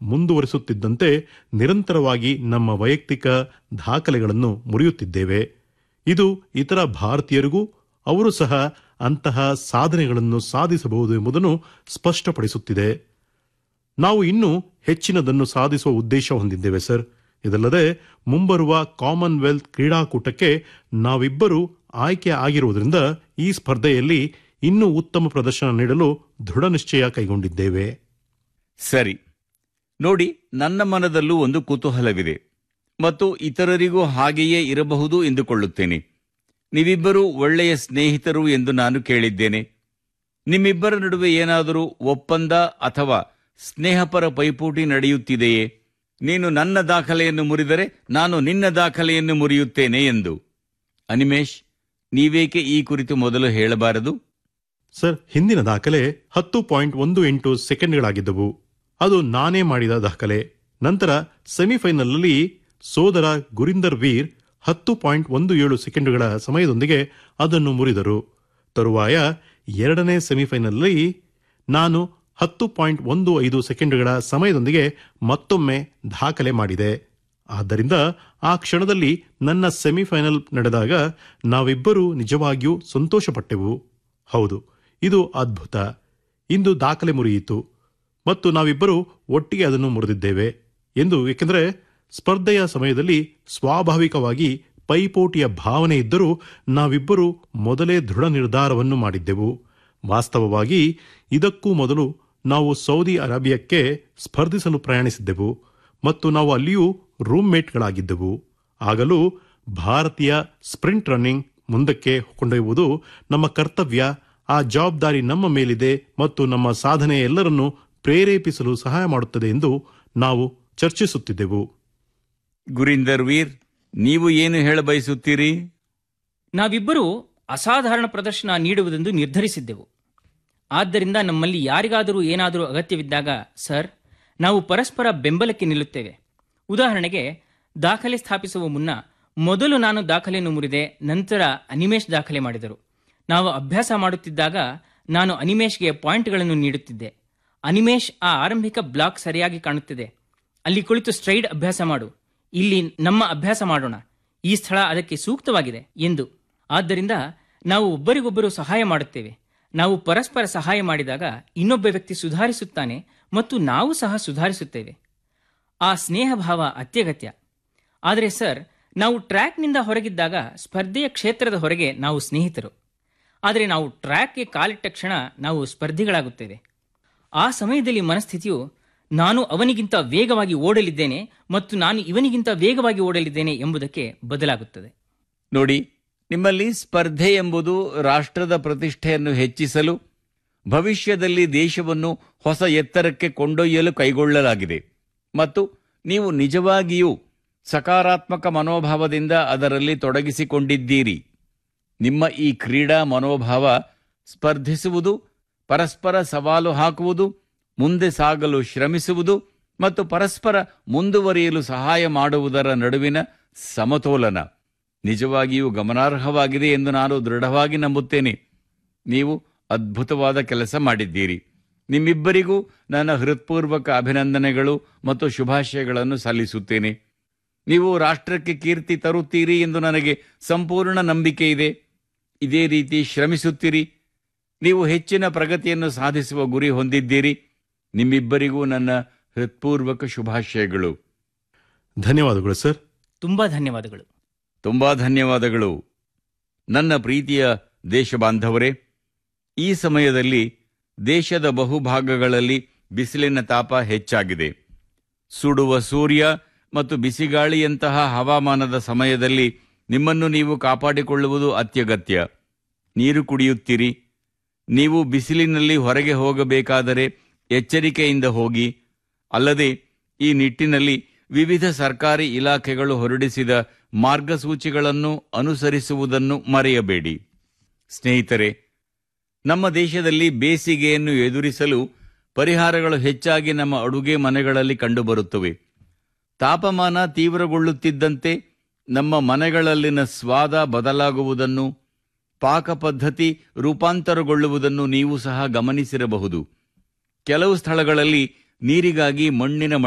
ಮುಂದುವರಿಸುತ್ತಿದ್ದಂತೆ ನಿರಂತರವಾಗಿ ನಮ್ಮ ವೈಯಕ್ತಿಕ ದಾಖಲೆಗಳನ್ನು ಮುರಿಯುತ್ತಿದ್ದೇವೆ ಇದು ಇತರ ಭಾರತೀಯರಿಗೂ ಅವರು ಸಹ ಅಂತಹ ಸಾಧನೆಗಳನ್ನು ಸಾಧಿಸಬಹುದು ಎಂಬುದನ್ನು ಸ್ಪಷ್ಟಪಡಿಸುತ್ತಿದೆ ನಾವು ಇನ್ನೂ ಹೆಚ್ಚಿನದನ್ನು ಸಾಧಿಸುವ ಉದ್ದೇಶ ಹೊಂದಿದ್ದೇವೆ ಸರ್ ಇದಲ್ಲದೆ ಮುಂಬರುವ ಕಾಮನ್ವೆಲ್ತ್ ಕ್ರೀಡಾಕೂಟಕ್ಕೆ ನಾವಿಬ್ಬರು ಆಯ್ಕೆ ಆಗಿರುವುದರಿಂದ ಈ ಸ್ಪರ್ಧೆಯಲ್ಲಿ ಇನ್ನೂ ಉತ್ತಮ ಪ್ರದರ್ಶನ ನೀಡಲು ದೃಢ ನಿಶ್ಚಯ ಕೈಗೊಂಡಿದ್ದೇವೆ ಸರಿ ನೋಡಿ ನನ್ನ ಮನದಲ್ಲೂ ಒಂದು ಕುತೂಹಲವಿದೆ ಮತ್ತು ಇತರರಿಗೂ ಹಾಗೆಯೇ ಇರಬಹುದು ಎಂದುಕೊಳ್ಳುತ್ತೇನೆ ನೀವಿಬ್ಬರೂ ಒಳ್ಳೆಯ ಸ್ನೇಹಿತರು ಎಂದು ನಾನು ಕೇಳಿದ್ದೇನೆ ನಿಮ್ಮಿಬ್ಬರ ನಡುವೆ ಏನಾದರೂ ಒಪ್ಪಂದ ಅಥವಾ ಸ್ನೇಹಪರ ಪೈಪೋಟಿ ನಡೆಯುತ್ತಿದೆಯೇ ನೀನು ನನ್ನ ದಾಖಲೆಯನ್ನು ಮುರಿದರೆ ನಾನು ನಿನ್ನ ದಾಖಲೆಯನ್ನು ಮುರಿಯುತ್ತೇನೆ ಎಂದು ಅನಿಮೇಶ್ ನೀವೇಕೆ ಈ ಕುರಿತು ಮೊದಲು ಹೇಳಬಾರದು ಸರ್ ಹಿಂದಿನ ದಾಖಲೆ ಹತ್ತು ಪಾಯಿಂಟ್ ಒಂದು ಎಂಟು ಸೆಕೆಂಡ್ಗಳಾಗಿದ್ದವು ಅದು ನಾನೇ ಮಾಡಿದ ದಾಖಲೆ ನಂತರ ಸೆಮಿಫೈನಲ್ನಲ್ಲಿ ಸೋದರ ಗುರಿಂದರ್ ವೀರ್ ಹತ್ತು ಪಾಯಿಂಟ್ ಒಂದು ಏಳು ಸೆಕೆಂಡುಗಳ ಸಮಯದೊಂದಿಗೆ ಅದನ್ನು ಮುರಿದರು ತರುವಾಯ ಎರಡನೇ ಸೆಮಿಫೈನಲ್ನಲ್ಲಿ ನಾನು ಹತ್ತು ಪಾಯಿಂಟ್ ಒಂದು ಐದು ಸೆಕೆಂಡುಗಳ ಸಮಯದೊಂದಿಗೆ ಮತ್ತೊಮ್ಮೆ ದಾಖಲೆ ಮಾಡಿದೆ ಆದ್ದರಿಂದ ಆ ಕ್ಷಣದಲ್ಲಿ ನನ್ನ ಸೆಮಿಫೈನಲ್ ನಡೆದಾಗ ನಾವಿಬ್ಬರೂ ನಿಜವಾಗಿಯೂ ಸಂತೋಷಪಟ್ಟೆವು ಹೌದು ಇದು ಅದ್ಭುತ ಇಂದು ದಾಖಲೆ ಮುರಿಯಿತು ಮತ್ತು ನಾವಿಬ್ಬರು ಒಟ್ಟಿಗೆ ಅದನ್ನು ಮುರಿದಿದ್ದೇವೆ ಎಂದು ಏಕೆಂದರೆ ಸ್ಪರ್ಧೆಯ ಸಮಯದಲ್ಲಿ ಸ್ವಾಭಾವಿಕವಾಗಿ ಪೈಪೋಟಿಯ ಭಾವನೆ ಇದ್ದರೂ ನಾವಿಬ್ಬರು ಮೊದಲೇ ದೃಢ ನಿರ್ಧಾರವನ್ನು ಮಾಡಿದ್ದೆವು ವಾಸ್ತವವಾಗಿ ಇದಕ್ಕೂ ಮೊದಲು ನಾವು ಸೌದಿ ಅರೇಬಿಯಾಕ್ಕೆ ಸ್ಪರ್ಧಿಸಲು ಪ್ರಯಾಣಿಸಿದ್ದೆವು ಮತ್ತು ನಾವು ಅಲ್ಲಿಯೂ ರೂಮ್ಮೇಟ್ಗಳಾಗಿದ್ದೆವು ಆಗಲೂ ಭಾರತೀಯ ಸ್ಪ್ರಿಂಟ್ ರನ್ನಿಂಗ್ ಮುಂದಕ್ಕೆ ಕೊಂಡೊಯ್ಯುವುದು ನಮ್ಮ ಕರ್ತವ್ಯ ಆ ಜವಾಬ್ದಾರಿ ನಮ್ಮ ಮೇಲಿದೆ ಮತ್ತು ನಮ್ಮ ಸಾಧನೆ ಎಲ್ಲರನ್ನೂ ಪ್ರೇರೇಪಿಸಲು ಸಹಾಯ ಮಾಡುತ್ತದೆ ಎಂದು ನಾವು ಚರ್ಚಿಸುತ್ತಿದ್ದೆವು ಗುರಿಂದರ್ ವೀರ್ ನೀವು ಏನು ಹೇಳಬಯಸುತ್ತೀರಿ ನಾವಿಬ್ಬರೂ ಅಸಾಧಾರಣ ಪ್ರದರ್ಶನ ನೀಡುವುದೆಂದು ನಿರ್ಧರಿಸಿದ್ದೆವು ಆದ್ದರಿಂದ ನಮ್ಮಲ್ಲಿ ಯಾರಿಗಾದರೂ ಏನಾದರೂ ಅಗತ್ಯವಿದ್ದಾಗ ಸರ್ ನಾವು ಪರಸ್ಪರ ಬೆಂಬಲಕ್ಕೆ ನಿಲ್ಲುತ್ತೇವೆ ಉದಾಹರಣೆಗೆ ದಾಖಲೆ ಸ್ಥಾಪಿಸುವ ಮುನ್ನ ಮೊದಲು ನಾನು ದಾಖಲೆಯನ್ನು ಮುರಿದೆ ನಂತರ ಅನಿಮೇಶ್ ದಾಖಲೆ ಮಾಡಿದರು ನಾವು ಅಭ್ಯಾಸ ಮಾಡುತ್ತಿದ್ದಾಗ ನಾನು ಅನಿಮೇಶ್ಗೆ ಪಾಯಿಂಟ್ಗಳನ್ನು ನೀಡುತ್ತಿದ್ದೆ ಅನಿಮೇಶ್ ಆ ಆರಂಭಿಕ ಬ್ಲಾಕ್ ಸರಿಯಾಗಿ ಕಾಣುತ್ತಿದೆ ಅಲ್ಲಿ ಕುಳಿತು ಸ್ಟ್ರೈಡ್ ಅಭ್ಯಾಸ ಮಾಡು ಇಲ್ಲಿ ನಮ್ಮ ಅಭ್ಯಾಸ ಮಾಡೋಣ ಈ ಸ್ಥಳ ಅದಕ್ಕೆ ಸೂಕ್ತವಾಗಿದೆ ಎಂದು ಆದ್ದರಿಂದ ನಾವು ಒಬ್ಬರಿಗೊಬ್ಬರು ಸಹಾಯ ಮಾಡುತ್ತೇವೆ ನಾವು ಪರಸ್ಪರ ಸಹಾಯ ಮಾಡಿದಾಗ ಇನ್ನೊಬ್ಬ ವ್ಯಕ್ತಿ ಸುಧಾರಿಸುತ್ತಾನೆ ಮತ್ತು ನಾವು ಸಹ ಸುಧಾರಿಸುತ್ತೇವೆ ಆ ಸ್ನೇಹ ಭಾವ ಅತ್ಯಗತ್ಯ ಆದರೆ ಸರ್ ನಾವು ಟ್ರ್ಯಾಕ್ನಿಂದ ಹೊರಗಿದ್ದಾಗ ಸ್ಪರ್ಧೆಯ ಕ್ಷೇತ್ರದ ಹೊರಗೆ ನಾವು ಸ್ನೇಹಿತರು ಆದರೆ ನಾವು ಟ್ರ್ಯಾಕ್ಗೆ ಕಾಲಿಟ್ಟ ಕ್ಷಣ ನಾವು ಸ್ಪರ್ಧಿಗಳಾಗುತ್ತೇವೆ ಆ ಸಮಯದಲ್ಲಿ ಮನಸ್ಥಿತಿಯು ನಾನು ಅವನಿಗಿಂತ ವೇಗವಾಗಿ ಓಡಲಿದ್ದೇನೆ ಮತ್ತು ನಾನು ಇವನಿಗಿಂತ ವೇಗವಾಗಿ ಓಡಲಿದ್ದೇನೆ ಎಂಬುದಕ್ಕೆ ಬದಲಾಗುತ್ತದೆ ನೋಡಿ ನಿಮ್ಮಲ್ಲಿ ಸ್ಪರ್ಧೆ ಎಂಬುದು ರಾಷ್ಟ್ರದ ಪ್ರತಿಷ್ಠೆಯನ್ನು ಹೆಚ್ಚಿಸಲು ಭವಿಷ್ಯದಲ್ಲಿ ದೇಶವನ್ನು ಹೊಸ ಎತ್ತರಕ್ಕೆ ಕೊಂಡೊಯ್ಯಲು ಕೈಗೊಳ್ಳಲಾಗಿದೆ ಮತ್ತು ನೀವು ನಿಜವಾಗಿಯೂ ಸಕಾರಾತ್ಮಕ ಮನೋಭಾವದಿಂದ ಅದರಲ್ಲಿ ತೊಡಗಿಸಿಕೊಂಡಿದ್ದೀರಿ ನಿಮ್ಮ ಈ ಕ್ರೀಡಾ ಮನೋಭಾವ ಸ್ಪರ್ಧಿಸುವುದು ಪರಸ್ಪರ ಸವಾಲು ಹಾಕುವುದು ಮುಂದೆ ಸಾಗಲು ಶ್ರಮಿಸುವುದು ಮತ್ತು ಪರಸ್ಪರ ಮುಂದುವರಿಯಲು ಸಹಾಯ ಮಾಡುವುದರ ನಡುವಿನ ಸಮತೋಲನ ನಿಜವಾಗಿಯೂ ಗಮನಾರ್ಹವಾಗಿದೆ ಎಂದು ನಾನು ದೃಢವಾಗಿ ನಂಬುತ್ತೇನೆ ನೀವು ಅದ್ಭುತವಾದ ಕೆಲಸ ಮಾಡಿದ್ದೀರಿ ನಿಮ್ಮಿಬ್ಬರಿಗೂ ನನ್ನ ಹೃತ್ಪೂರ್ವಕ ಅಭಿನಂದನೆಗಳು ಮತ್ತು ಶುಭಾಶಯಗಳನ್ನು ಸಲ್ಲಿಸುತ್ತೇನೆ ನೀವು ರಾಷ್ಟ್ರಕ್ಕೆ ಕೀರ್ತಿ ತರುತ್ತೀರಿ ಎಂದು ನನಗೆ ಸಂಪೂರ್ಣ ನಂಬಿಕೆ ಇದೆ ಇದೇ ರೀತಿ ಶ್ರಮಿಸುತ್ತೀರಿ ನೀವು ಹೆಚ್ಚಿನ ಪ್ರಗತಿಯನ್ನು ಸಾಧಿಸುವ ಗುರಿ ಹೊಂದಿದ್ದೀರಿ ನಿಮ್ಮಿಬ್ಬರಿಗೂ ನನ್ನ ಹೃತ್ಪೂರ್ವಕ ಶುಭಾಶಯಗಳು ಧನ್ಯವಾದಗಳು ಸರ್ ತುಂಬಾ ಧನ್ಯವಾದಗಳು ತುಂಬಾ ಧನ್ಯವಾದಗಳು ನನ್ನ ಪ್ರೀತಿಯ ದೇಶಬಾಂಧವರೇ ಈ ಸಮಯದಲ್ಲಿ ದೇಶದ ಬಹುಭಾಗಗಳಲ್ಲಿ ಬಿಸಿಲಿನ ತಾಪ ಹೆಚ್ಚಾಗಿದೆ ಸುಡುವ ಸೂರ್ಯ ಮತ್ತು ಬಿಸಿಗಾಳಿಯಂತಹ ಹವಾಮಾನದ ಸಮಯದಲ್ಲಿ ನಿಮ್ಮನ್ನು ನೀವು ಕಾಪಾಡಿಕೊಳ್ಳುವುದು ಅತ್ಯಗತ್ಯ ನೀರು ಕುಡಿಯುತ್ತೀರಿ ನೀವು ಬಿಸಿಲಿನಲ್ಲಿ ಹೊರಗೆ ಹೋಗಬೇಕಾದರೆ ಎಚ್ಚರಿಕೆಯಿಂದ ಹೋಗಿ ಅಲ್ಲದೆ ಈ ನಿಟ್ಟಿನಲ್ಲಿ ವಿವಿಧ ಸರ್ಕಾರಿ ಇಲಾಖೆಗಳು ಹೊರಡಿಸಿದ ಮಾರ್ಗಸೂಚಿಗಳನ್ನು ಅನುಸರಿಸುವುದನ್ನು ಮರೆಯಬೇಡಿ ಸ್ನೇಹಿತರೆ ನಮ್ಮ ದೇಶದಲ್ಲಿ ಬೇಸಿಗೆಯನ್ನು ಎದುರಿಸಲು ಪರಿಹಾರಗಳು ಹೆಚ್ಚಾಗಿ ನಮ್ಮ ಅಡುಗೆ ಮನೆಗಳಲ್ಲಿ ಕಂಡುಬರುತ್ತವೆ ತಾಪಮಾನ ತೀವ್ರಗೊಳ್ಳುತ್ತಿದ್ದಂತೆ ನಮ್ಮ ಮನೆಗಳಲ್ಲಿನ ಸ್ವಾದ ಬದಲಾಗುವುದನ್ನು ಪಾಕ ಪದ್ಧತಿ ರೂಪಾಂತರಗೊಳ್ಳುವುದನ್ನು ನೀವು ಸಹ ಗಮನಿಸಿರಬಹುದು ಕೆಲವು ಸ್ಥಳಗಳಲ್ಲಿ ನೀರಿಗಾಗಿ ಮಣ್ಣಿನ